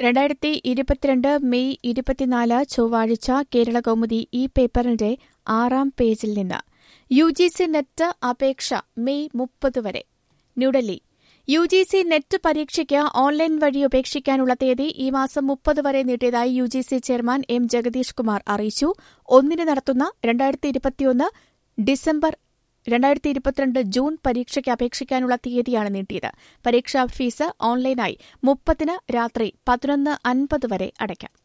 രണ്ടായിരത്തി ഇരുപത്തിരണ്ട് മെയ് ഇരുപത്തിനാല് ചൊവ്വാഴ്ച കേരള കൗമുദി ഈ പേപ്പറിന്റെ ആറാം പേജിൽ നിന്ന് യു ജി സി നെറ്റ് അപേക്ഷ മെയ് മുപ്പത് വരെ New Delhi U G C NET പരീക്ഷയ്ക്ക് ഓൺലൈൻ വഴി അപേക്ഷിക്കാനുള്ള തീയതി ഈ മാസം മുപ്പത് വരെ നീട്ടിയതായി U G C chairman M Jagadish Kumar അറിയിച്ചു ഒന്നിന് നടത്തുന്ന രണ്ടായിരത്തി ഇരുപത്തിയൊന്ന് ഡിസംബർ രണ്ടായിരത്തി ഇരുപത്തിരണ്ട് ജൂൺ പരീക്ഷയ്ക്ക് അപേക്ഷിക്കാനുള്ള തീയതിയാണ് നീട്ടിയത് പരീക്ഷാ ഫീസ് ഓൺലൈനായി മുപ്പതിന് രാത്രി പതിനൊന്ന് അൻപത് വരെ അടയ്ക്കാം